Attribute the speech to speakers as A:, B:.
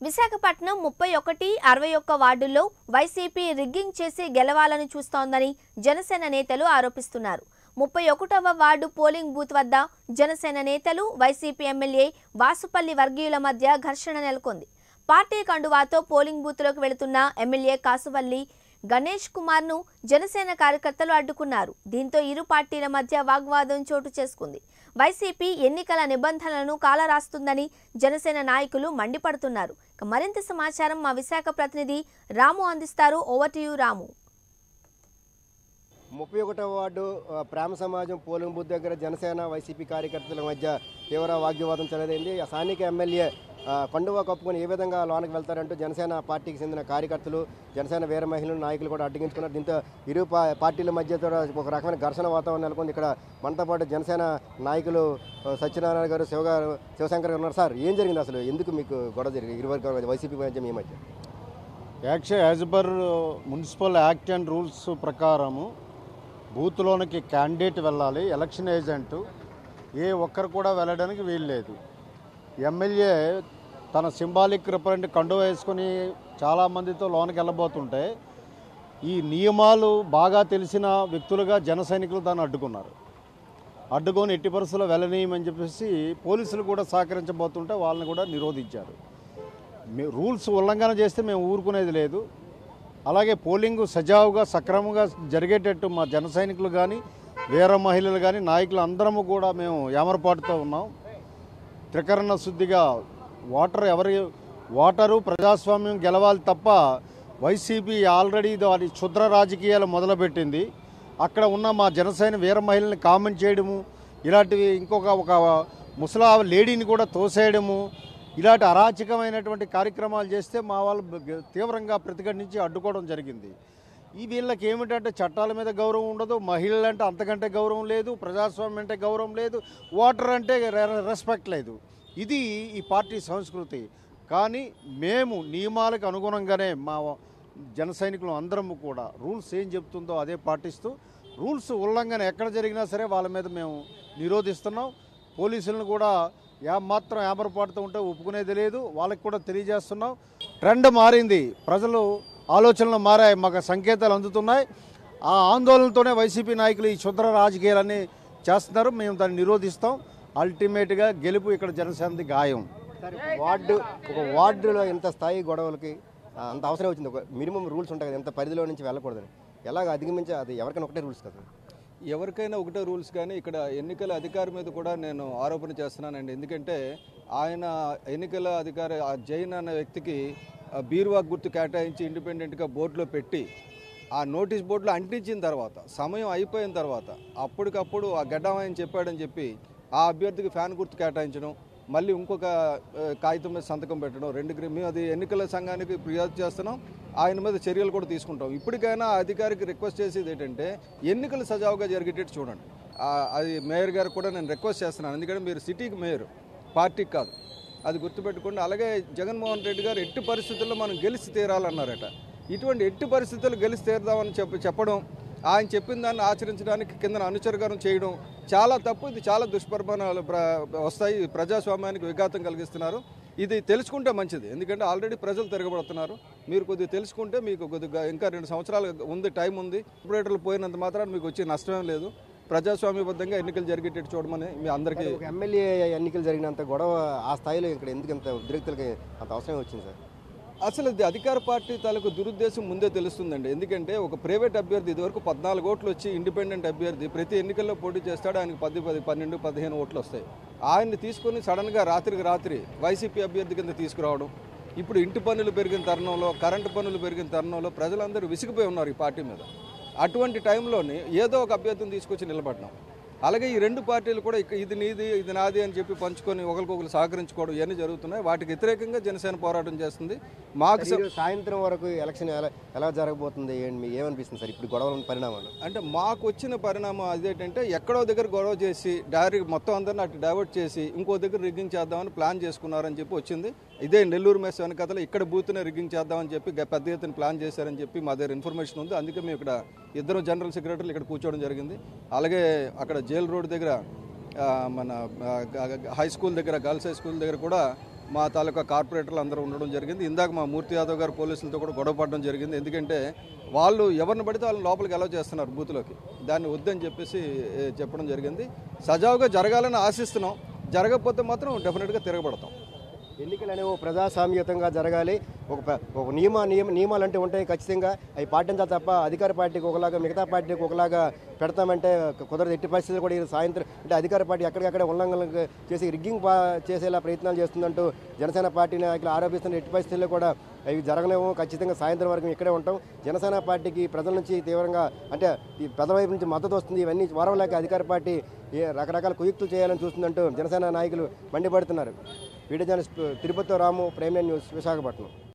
A: విశాఖపట్నం ముప్పై ఒకటి అరవై ఒక్క వార్డుల్లో వైసీపీ రిగ్గింగ్ చేసి గెలవాలని చూస్తోందని జనసేన నేతలు ఆరోపిస్తున్నారు ముప్పై ఒకటవ వార్డు పోలింగ్ బూత్ వద్ద జనసేన నేతలు వైసీపీ ఎమ్మెల్యే వాసుపల్లి వర్గీయుల మధ్య ఘర్షణ నెలకొంది పార్టీ కండువాతో పోలింగ్ బూత్లోకి వెళుతున్న ఎమ్మెల్యే కాసువల్లి గణేష్ కుమార్ను జనసేన కార్యకర్తలు అడ్డుకున్నారు దీంతో ఇరు పార్టీల మధ్య వాగ్వాదం చోటు చేసుకుంది వైసీపీ ఎన్నికల నిబంధనలను కాలరాస్తుందని జనసేన నాయకులు మండిపడుతున్నారు ఇక మరింత సమాచారం మా విశాఖ ప్రతినిధి రాము అందిస్తారు ఓవర్ టు యు రాము
B: ముప్పై ఒకటవ వార్డు ఆ, ప్రేమ సమాజం పోలింగ్ బూత్ దగ్గర జనసేన వైసీపీ కార్యకర్తల మధ్య తీవ్ర వాగ్వివాదం చెలదైంది ఆ స్థానిక ఎమ్మెల్యే ఆ, కండువా కప్పుకొని ఏ విధంగా లోనకి వెళ్తారంటూ జనసేన పార్టీకి చెందిన కార్యకర్తలు జనసేన వీర మహిళలు నాయకులు కూడా అడ్డగించుకున్నారు దీంతో ఇరు పా- పార్టీల మధ్య కూడా ఒక రకమైన ఘర్షణ వాతావరణం నెలకొంది ఇక్కడ మనతో పాటు జనసేన నాయకులు ఆ, సత్యనారాయణ గారు శివ గారు శివశంకర్ గారు ఉన్నారు సార్ ఏం జరిగింది అసలు ఎందుకు మీకు గొడవ జరిగింది ఇరు వర్గాల మధ్య వైసీపీ మధ్య మీ మధ్య
C: actual as per municipal act and rules ప్రకారము బూత్లోనికి క్యాండిడేట్ వెళ్ళాలి ఎలక్షన్ ఏజెంట్ ఏ ఒక్కరు కూడా వెళ్ళడానికి వీలు లేదు ఎమ్మెల్యే తన సింబాలిక్ రిప్రజెంట్ కండు వేసుకొని చాలామందితో లోనికి వెళ్ళబోతుంటే ఈ నియమాలు బాగా తెలిసిన వ్యక్తులుగా జన సైనికులు దాన్ని అడ్డుకున్నారు అడ్డుకొని ఎట్టి పరిస్థితుల్లో వెళ్ళనీయమని చెప్పేసి పోలీసులు కూడా సహకరించబోతుంటే వాళ్ళని కూడా నిరోధించారు మే రూల్స్ ఉల్లంఘన చేస్తే మేము ఊరుకునేది లేదు అలాగే పోలింగ్ సజావుగా సక్రమంగా జరిగేటట్టు మా జన సైనికులు కానీ వీర మహిళలు కానీ నాయకులు అందరము కూడా మేము ఏమరపాటుతో ఉన్నాం త్రికరణ శుద్ధిగా ఓటర్ ఎవరి ఓటరు ప్రజాస్వామ్యం గెలవాలి తప్ప వైసీపీ ఆల్రెడీ వారి క్షుద్ర రాజకీయాలు మొదలుపెట్టింది అక్కడ ఉన్న మా జనసేన వీర మహిళల్ని కామెంట్ చేయడము ఇలాంటివి ఇంకొక ఒక ముసలా లేడీని కూడా తోసేయడము ఇలాంటి అరాచకమైనటువంటి కార్యక్రమాలు చేస్తే మా వాళ్ళు బ- తీవ్రంగా ప్రతిఘటించి అడ్డుకోవడం జరిగింది ఈ వీళ్ళకి ఏమిటంటే చట్టాల మీద గౌరవం ఉండదు మహిళలంటే అంతకంటే గౌరవం లేదు ప్రజాస్వామ్యం అంటే గౌరవం లేదు ఓటర్ అంటే రె- రెస్పెక్ట్ లేదు ఇది ఈ పార్టీ సంస్కృతి కానీ మేము నియమాలకు అనుగుణంగానే మా జన సైనికులు అందరము కూడా రూల్స్ ఏం చెప్తుందో అదే పాటిస్తూ రూల్స్ ఉల్లంఘన ఎక్కడ జరిగినా సరే వాళ్ళ మీద మేము నిరోధిస్తున్నాం పోలీసులను కూడా యా మాత్రం ఏమరపాటుతో ఉంటే ఒప్పుకునేది లేదు వాళ్ళకి కూడా తెలియజేస్తున్నాం ట్రెండ్ మారింది ప్రజలు ఆలోచనలు మారాయి మాకు సంకేతాలు అందుతున్నాయి ఆ ఆందోళనతోనే వైసీపీ నాయకులు ఈ క్షుద్ర రాజకీయాలన్నీ చేస్తున్నారు మేము దాన్ని నిరోధిస్తాం అల్టిమేట్గా గెలుపు ఇక్కడ జనసేనది గాయం
B: సార్ ఇప్పుడు వార్డు ఒక వార్డులో ఎంత స్థాయి గొడవలకి ఆ, అంత అవసరం వచ్చింది ఒక మినిమం రూల్స్ ఉంటాయి కదా ఎంత పరిధిలో నుంచి వెళ్ళకూడదని ఎలాగ అధిగమించి అది ఎవరికైనా ఒకటే రూల్స్ కదా
D: ఎవరికైనా ఒకటే రూల్స్ కానీ ఇక్కడ ఎన్నికల అధికారి మీద కూడా నేను ఆరోపణ చేస్తున్నానండి ఎందుకంటే ఆయన ఎన్నికల అధికారి ఆ జైన్ అనే వ్యక్తికి ఆ బీరువా గుర్తు కేటాయించి ఇండిపెండెంట్గా బోర్డులో పెట్టి ఆ నోటీస్ బోర్డులో అంటించిన తర్వాత సమయం అయిపోయిన తర్వాత అప్పటికప్పుడు ఆ గడ్డమాయని చెప్పాడని చెప్పి ఆ అభ్యర్థికి ఫ్యాన్ గుర్తు కేటాయించడం మళ్ళీ ఇంకొక ఆ, కాగితం మీద సంతకం పెట్టడం రెండు గ్రీ- మేము అది ఎన్నికల సంఘానికి ఫిర్యాదు చేస్తున్నాం ఆయన మీద చర్యలు కూడా తీసుకుంటాం ఇప్పటికైనా ఆ అధికారికి రిక్వెస్ట్ చేసేది ఏంటంటే ఎన్నికలు సజావుగా జరిగేటట్టు చూడండి ఆ, అది మేయర్ గారు కూడా నేను రిక్వెస్ట్ చేస్తున్నాను ఎందుకంటే మీరు సిటీకి మేయర్ పార్టీకి కాదు అది గుర్తుపెట్టుకోండి అలాగే జగన్మోహన్ రెడ్డి గారు ఎట్టి పరిస్థితుల్లో మనం గెలిచి తీరాలన్నారట ఇటువంటి ఎట్టి పరిస్థితుల్లో గెలిచి తీరుదామని చెప్ప చెప్పడం ఆయన చెప్పిన దాన్ని ఆచరించడానికి కింద అనుచరగారం చేయడం చాలా తప్పు ఇది చాలా దుష్పరిమాణాలు ప్ర వస్తాయి ప్రజాస్వామ్యానికి విఘాతం కలిగిస్తున్నారు ఇది తెలుసుకుంటే మంచిది ఎందుకంటే ఆల్రెడీ ప్రజలు తిరగబడుతున్నారు మీరు కొద్దిగా తెలుసుకుంటే మీకు కొద్దిగా ఇంకా రెండు సంవత్సరాలు ఉంది టైం ఉంది ఆపరేటర్లు పోయినంత మాత్రాన మీకు వచ్చే నష్టమేం లేదు ప్రజాస్వామ్యబద్ధంగా ఎన్నికలు జరిగేటట్టు చూడమని మీ అందరికీ
B: ఒక ఎమ్మెల్యే ఎన్నికలు జరిగినంత గొడవ ఆ స్థాయిలో ఇక్కడ ఎందుకు ఇంత ఉద్రిక్తులకి అంత అవసరం వచ్చింది సార్
D: అసలు ఇది అధికార పార్టీ తాలూకు దురుద్దేశం ముందే తెలుస్తుందండి ఎందుకంటే ఒక ప్రైవేట్ అభ్యర్థి ఇదివరకు పద్నాలుగు ఓట్లు వచ్చి ఇండిపెండెంట్ అభ్యర్థి ప్రతి ఎన్నికల్లో పోటీ చేస్తాడు ఆయనకు పది పది పన్నెండు పదిహేను ఓట్లు వస్తాయి ఆయన్ని తీసుకొని సడన్గా రాత్రికి రాత్రి వైసీపీ అభ్యర్థి కింద తీసుకురావడం ఇప్పుడు ఇంటి పన్నులు పెరిగిన తరుణంలో కరెంటు పన్నులు పెరిగిన తరుణంలో ప్రజలందరూ విసిగిపోయి ఉన్నారు ఈ పార్టీ మీద అటువంటి టైంలోని ఏదో ఒక అభ్యర్థిని తీసుకొచ్చి నిలబడడం అలాగే ఈ రెండు పార్టీలు కూడా ఇక ఇది నీది ఇది నాది అని చెప్పి పంచుకొని ఒకరికొకరు సహకరించుకోవడం ఇవన్నీ జరుగుతున్నాయి వాటికి వ్యతిరేకంగా జనసేన పోరాటం చేస్తుంది మాకు స-
B: ఈరోజు సాయంత్రం వరకు ఎలక్షన్ ఎలా ఎలా జరగబోతుంది ఏంటి మీకు ఏమనిపిస్తుంది సార్ ఇప్పుడు గొడవల పరిణామాలు
D: అంటే మాకు వచ్చిన పరిణామం అదేంటంటే ఎక్కడో దగ్గర గొడవ చేసి డైరెక్ట్ మొత్తం అందరిని అటు డైవర్ట్ చేసి ఇంకో దగ్గర రిగ్గింగ్ చేద్దామని ప్లాన్ చేసుకున్నారని చెప్పి వచ్చింది ఇదే నెల్లూరు మెస్ వెనకతలో ఇక్కడ బూత్నే రిగ్గింగ్ చేద్దామని చెప్పి గ- పెద్ద ఎత్తున ప్లాన్ చేశారని చెప్పి మా దగ్గర ఇన్ఫర్మేషన్ ఉంది అందుకే మేము ఇక్కడ ఇద్దరు జనరల్ సెక్రటరీలు ఇక్కడ కూర్చోవడం జరిగింది అలాగే అక్కడ జైల్ రోడ్ దగ్గర ఆ, మన ఆ, గ- గ- హై స్కూల్ దగ్గర గర్ల్స్ హై స్కూల్ దగ్గర కూడా మా తాలూకా కార్పొరేటర్లు అందరూ ఉండడం జరిగింది ఇందాక మా మూర్తి యాదవ్ గారు పోలీసులతో కూడా గొడవ పడడం జరిగింది ఎందుకంటే వాళ్ళు ఎవరిని పడితే వాళ్ళని లోపలికి అలౌ చేస్తున్నారు బూత్లోకి దాన్ని వద్దని చెప్పేసి ఏ, చెప్పడం జరిగింది సజావుగా జరగాలని ఆశిస్తున్నాం జరగకపోతే మాత్రం డెఫినెట్గా తిరగబడతాం
B: ఎన్నికలు అనేవి ప్రజాస్వామ్యతంగా జరగాలి ఒక ప- ఒక నియమ నియమ నియమాలు అంటే ఉంటాయి ఖచ్చితంగా అవి పాటించాలి తప్ప అధికార పార్టీకి ఒకలాగా మిగతా పార్టీకి ఒకలాగా పెడతామంటే కుదరదు ఎట్టి పరిస్థితులు కూడా ఈ సాయంత్రం అంటే అధికార పార్టీ ఎక్కడికక్కడ ఉల్లంఘనలు చేసి రిగ్గింగ్ పా- చేసేలా ప్రయత్నాలు చేస్తుందంటూ జనసేన పార్టీ నాయకులు ఆరోపిస్తున్న ఎట్టి పరిస్థితుల్లో కూడా అవి జరగలేము ఖచ్చితంగా సాయంత్రం వరకు ఇక్కడే ఉంటాం జనసేన పార్టీకి ప్రజల నుంచి తీవ్రంగా అంటే ఈ పెద్ద వైపు నుంచి మద్దతు వస్తుంది ఇవన్నీ వరవలేక అధికార పార్టీ ఏ రకరకాల కుయుక్తులు చేయాలని చూస్తుందంటూ జనసేన నాయకులు మండిపడుతున్నారు video journalist Tirupati Ramu prime news Visakhapatnam